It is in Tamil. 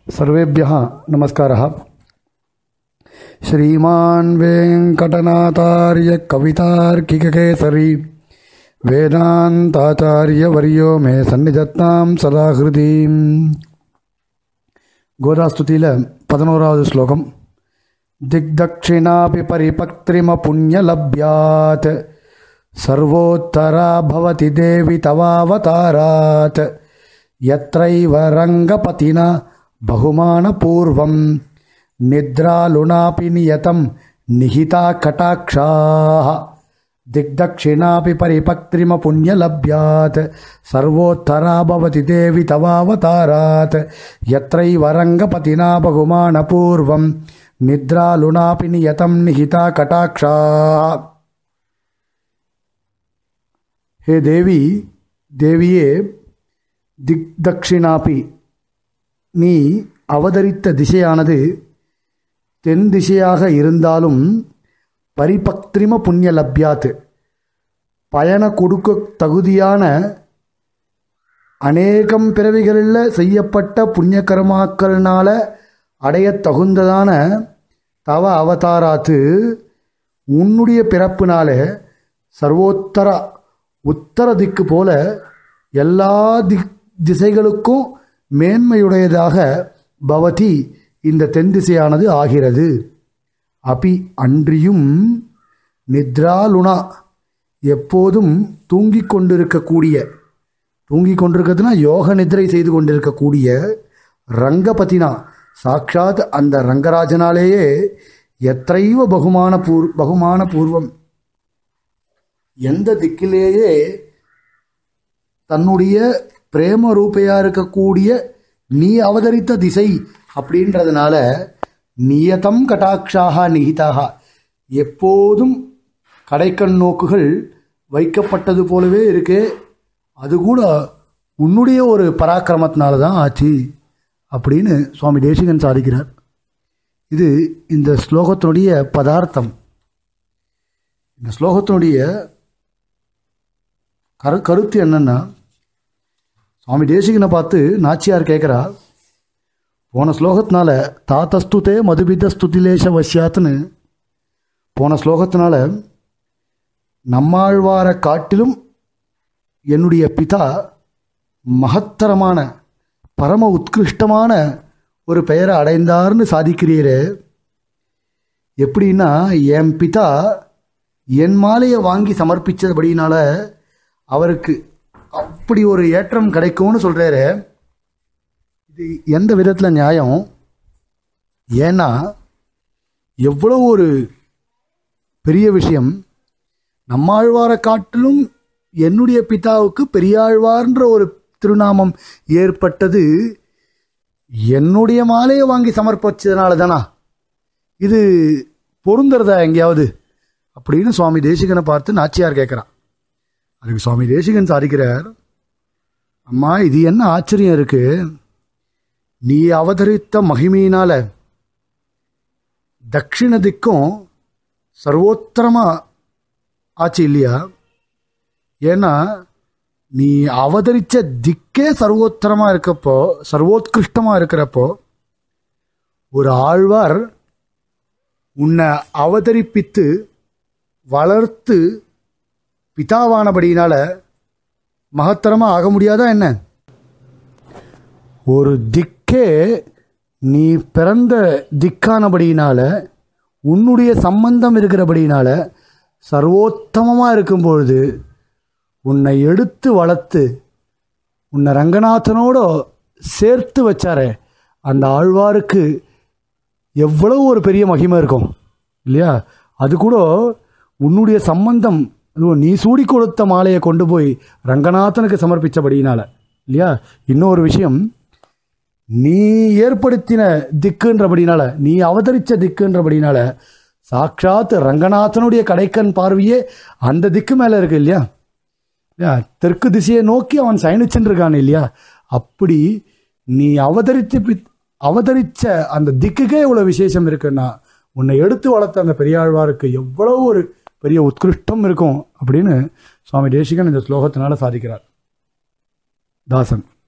सर्वेभ्यः नमस्कारः श्रीमान् वेङ्कटनाथार्य कवितार्किककेसरी வேதாந்தாச்சாரியவரியோ மே சந்நிதத்தாம் சதா ஹிருதீம் கோதாஸ்துதியில் பதினோராவது ஸ்லோகம் திக்தக்ஷிணாபி பரிபக்திரிம புண்ணியலப்யாத் சர்வோத்தரா பவதி தேவி தவாவதாராத் यत्रैव रङ्गपतिना बहुमानपूर्वं निद्रालुनापि नियतं निहिता कटाक्षाः दिग्दक्षिणापि परिपक्त्रिमपुण्यलभ्यात् सर्वोत्तरा भवति देवि तवावतारात् यत्रैव रङ्गपतिना बहुमानपूर्वं निद्रालुनापि नियतं निहिता कटाक्षाः हे देवी தேவியே திக் தக்ஷிணாபி நீ அவதரித்த திசையானது தென் திசையாக இருந்தாலும் பரிபக்திரிம புண்ணிய லப்யாத்து பயண கொடுக்க தகுதியான அநேகம் பிறவிகளில் செய்யப்பட்ட புண்ணிய கர்மாக்கள்னால அடையத் தகுந்ததான தவ அவதாராத்து உன்னுடைய பிறப்புனால சர்வோத்தர உத்தர திக்கு போல எல்லா திக் திசைகளுக்கும் மேன்மையுடையதாக பவதி இந்த தென் திசையானது ஆகிறது அபி அன்றியும் நித்ராலுணா எப்போதும் தூங்கிக் கொண்டிருக்கக்கூடிய தூங்கிக் கொண்டிருக்கிறதுனா யோக நித்ரை செய்து கொண்டிருக்கக்கூடிய ரங்கபதினா சாட்சாத் அந்த ரங்கராஜனாலேயே எத்தைவ பகுமான பூர் பகுமான பூர்வம் எந்த திக்கிலேயே தன்னுடைய பிரேம ரூபையா இருக்கக்கூடிய நீ அவதரித்த திசை அப்படின்றதுனால நியதம் கட்டாட்சாக நிகிதாக எப்போதும் கடைக்கண் நோக்குகள் வைக்கப்பட்டது போலவே இருக்கு அது கூட உன்னுடைய ஒரு பராக்கிரமத்தினால தான் ஆச்சு அப்படின்னு சுவாமி தேசிகன் சாதிக்கிறார் இது இந்த ஸ்லோகத்தினுடைய பதார்த்தம் இந்த ஸ்லோகத்தினுடைய கரு கருத்து என்னன்னா சுவாமி தேசிகனை பார்த்து நாச்சியார் கேட்குறா போன ஸ்லோகத்தினால தாத்தஸ்துதே மதுபித ஸ்துதிலேஷ வசியாத்துன்னு போன ஸ்லோகத்தினால நம்மாழ்வாரை காட்டிலும் என்னுடைய பிதா மகத்தரமான பரம உத்கிருஷ்டமான ஒரு பெயரை அடைந்தார்னு சாதிக்கிறீரே எப்படின்னா என் பிதா என் மாலையை வாங்கி சமர்ப்பிச்சபடினால அவருக்கு அப்படி ஒரு ஏற்றம் கிடைக்கும்னு சொல்கிறாரு இது எந்த விதத்தில் நியாயம் ஏன்னா எவ்வளோ ஒரு பெரிய விஷயம் நம்மாழ்வாரை காட்டிலும் என்னுடைய பிதாவுக்கு பெரியாழ்வார்ன்ற ஒரு திருநாமம் ஏற்பட்டது என்னுடைய மாலையை வாங்கி சமர்ப்பிச்சதுனால தானா இது பொருந்துறதா எங்கேயாவது அப்படின்னு சுவாமி தேசிகனை பார்த்து நாச்சியார் கேட்குறான் அதுக்கு சுவாமி தேசிகன் சாதிக்கிறார் அம்மா இது என்ன ஆச்சரியம் இருக்கு நீ அவதரித்த மகிமையினால தட்சிண திக்கும் சர்வோத்தரமா ஆச்சு இல்லையா ஏன்னா நீ அவதரிச்ச திக்கே சர்வோத்தரமா இருக்கப்போ சர்வோத்கிருஷ்டமா இருக்கிறப்போ ஒரு ஆழ்வார் உன்னை அவதரிப்பித்து வளர்த்து பிதாவானபடியினால மகத்தரமாக ஆக முடியாதா என்ன ஒரு திக்கே நீ பிறந்த திக்கானபடியினால உன்னுடைய சம்பந்தம் இருக்கிறபடியினால சர்வோத்தமமாக இருக்கும் பொழுது உன்னை எடுத்து வளர்த்து உன்னை ரங்கநாதனோட சேர்த்து வச்சாரே அந்த ஆழ்வாருக்கு எவ்வளவு ஒரு பெரிய மகிமை இருக்கும் இல்லையா அது கூட உன்னுடைய சம்பந்தம் அதுவும் நீ சூடி கொடுத்த மாலையை கொண்டு போய் ரங்கநாதனுக்கு சமர்ப்பித்தபடியினால இல்லையா இன்னொரு விஷயம் நீ ஏற்படுத்தின திக்குன்றபடினால நீ அவதரித்த திக்குன்றபடினால சாட்சாத் ரங்கநாதனுடைய கடைக்கன் பார்வையே அந்த திக்கு மேலே இருக்கு இல்லையா இல்லையா தெற்கு திசையை நோக்கி அவன் சயனிச்சுன்னு இருக்கான் இல்லையா அப்படி நீ அவதரித்து பித் அவதரித்த அந்த திக்குக்கே இவ்வளோ விசேஷம் இருக்குன்னா உன்னை எடுத்து வளர்த்த அந்த பெரியாழ்வாருக்கு எவ்வளோ ஒரு பெரிய உத்கிருஷ்டம் இருக்கும் அப்படின்னு சுவாமி தேசிகன் இந்த ஸ்லோகத்தினால சாதிக்கிறார் தாசன்